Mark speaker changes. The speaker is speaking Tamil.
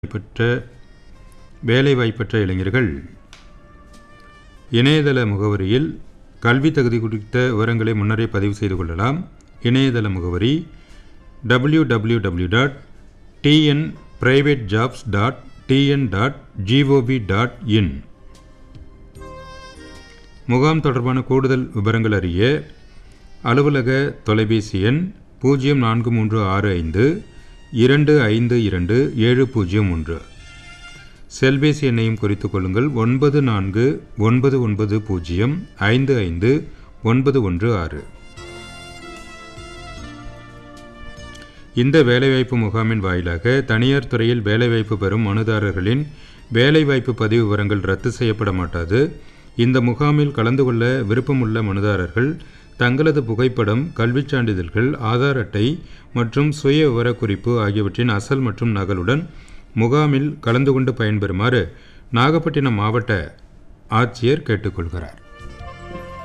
Speaker 1: பெற்ற வேலைவாய்ப்பற்ற இளைஞர்கள் இணையதள முகவரியில் கல்வி தகுதி குறித்த விவரங்களை முன்னரே பதிவு செய்து கொள்ளலாம் இணையதள முகவரி W W W dot TN private jobs dot TN dot gov dot in முகாம் தொடர்பான கூடுதல் விவரங்கள் அறிய அலுவலக தொலைபேசி எண் பூஜ்ஜியம் நான்கு மூன்று ஆறு ஐந்து இரண்டு ஐந்து இரண்டு ஏழு பூஜ்ஜியம் ஒன்று செல்பேசி எண்ணையும் குறித்துக் கொள்ளுங்கள் ஒன்பது நான்கு ஒன்பது ஒன்பது பூஜ்ஜியம் ஐந்து ஐந்து ஒன்பது ஒன்று ஆறு இந்த வேலைவாய்ப்பு முகாமின் வாயிலாக தனியார் துறையில் வேலைவாய்ப்பு பெறும் மனுதாரர்களின் வேலைவாய்ப்பு பதிவு விவரங்கள் ரத்து செய்யப்பட மாட்டாது இந்த முகாமில் கலந்து கொள்ள விருப்பமுள்ள மனுதாரர்கள் தங்களது புகைப்படம் கல்விச் சான்றிதழ்கள் ஆதார் அட்டை மற்றும் சுய விவரக்குறிப்பு ஆகியவற்றின் அசல் மற்றும் நகலுடன் முகாமில் கலந்து கொண்டு பயன்பெறுமாறு நாகப்பட்டினம் மாவட்ட ஆட்சியர் கேட்டுக்கொள்கிறார்